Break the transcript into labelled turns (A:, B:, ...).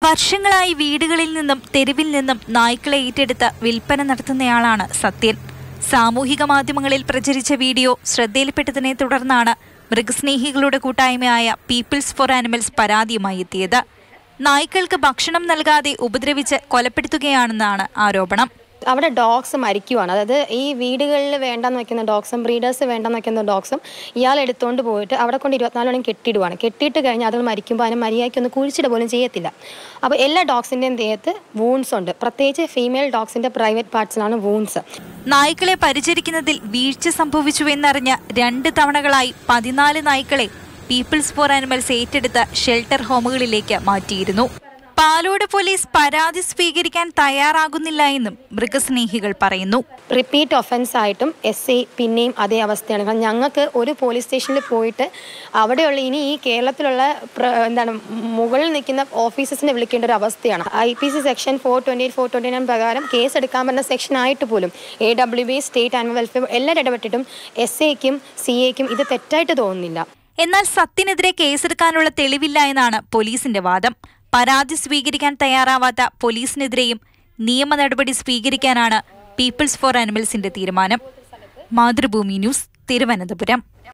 A: വർഷങ്ങളായി വീടുകളിൽ നിന്നും തെരുവിൽ നിന്നും നായ്ക്കളെ ഏറ്റെടുത്ത് വിൽപ്പന നടത്തുന്നയാളാണ് സത്യൻ സാമൂഹിക മാധ്യമങ്ങളിൽ പ്രചരിച്ച വീഡിയോ ശ്രദ്ധയിൽപ്പെട്ടതിനെ തുടർന്നാണ് മൃഗസ്നേഹികളുടെ കൂട്ടായ്മയായ പീപ്പിൾസ് ഫോർ ആനിമൽസ് പരാതിയുമായി എത്തിയത് നായ്ക്കൾക്ക് ഭക്ഷണം നൽകാതെ ഉപദ്രവിച്ച് കൊലപ്പെടുത്തുകയാണെന്നാണ് ആരോപണം
B: അവിടെ ഡോഗ്സ് മരിക്കുവാണ് അതായത് ഈ വീടുകളിൽ വേണ്ടെന്ന് വെക്കുന്ന ഡോഗ്സും ബ്രീഡേഴ്സ് വേണ്ടെന്ന് വെക്കുന്ന ഡോഗ്സും ഇയാൾ എടുത്തുകൊണ്ട് പോയിട്ട് അവിടെ കൊണ്ട് ഇരുപത്തിനാല് മണി കെട്ടിയിടുവാണ് കെട്ടിയിട്ട് കഴിഞ്ഞാൽ അതുകൾ മരിക്കുമ്പോൾ അതിന് മര്യാദയ്ക്കൊന്ന് കുഴിച്ചിട പോലും ചെയ്യത്തില്ല അപ്പോൾ എല്ലാ ഡോഗ്സിൻ്റെയും ദേഹത്ത് വൂൺസ് ഉണ്ട് പ്രത്യേകിച്ച് ഫീമെയിൽ ഡോഗ്സിൻ്റെ പ്രൈവറ്റ് പാർട്സിലാണ് വൂൺസ്
A: നായ്ക്കളെ പരിചരിക്കുന്നതിൽ വീഴ്ച സംഭവിച്ചുവെന്നറിഞ്ഞ രണ്ട് തവണകളായി പതിനാല് നായ്ക്കളെ പീപ്പിൾസ് ഫോർ ആനിമൽസ് ഏറ്റെടുത്ത ഷെൽട്ടർ ഹോമുകളിലേക്ക് മാറ്റിയിരുന്നു പാലോട് പോലീസ് പരാതി സ്വീകരിക്കാൻ തയ്യാറാകുന്നില്ല എന്നും മൃഗസ്നേഹികൾ പറയുന്നു
B: റിപ്പീറ്റ് ഒഫൻസ് ആയിട്ടും എസ് ഐ പിന്നെയും അതേ അവസ്ഥയാണ് കാരണം ഞങ്ങൾക്ക് ഒരു പോലീസ് സ്റ്റേഷനിൽ പോയിട്ട് അവിടെയുള്ള ഇനി ഈ കേരളത്തിലുള്ള പ്ര- എന്താണ് മുകളിൽ നിൽക്കുന്ന ഓഫീസേഴ്സിനെ വിളിക്കേണ്ട ഒരു അവസ്ഥയാണ് I P C section four twenty eight four twenty nine പ്രകാരം കേസ് എടുക്കാൻ പറ്റുന്ന സെക്ഷൻ ആയിട്ട് പോലും A W B state animal welfare എല്ലാവരും ഇടപെട്ടിട്ടും എസ് ഐക്കും സി എക്കും ഇത് തെറ്റായിട്ട് തോന്നുന്നില്ല
A: എന്നാൽ സത്യനെതിരെ കേസെടുക്കാനുള്ള തെളിവില്ല എന്നാണ് പോലീസിന്റെ വാദം പരാതി സ്വീകരിക്കാൻ തയ്യാറാവാത്ത പോലീസിനെതിരെയും നിയമ നടപടി സ്വീകരിക്കാനാണ് പീപ്പിൾസ് ഫോർ ആനിമൽസിന്റെ തീരുമാനം മാതൃഭൂമി ന്യൂസ് തിരുവനന്തപുരം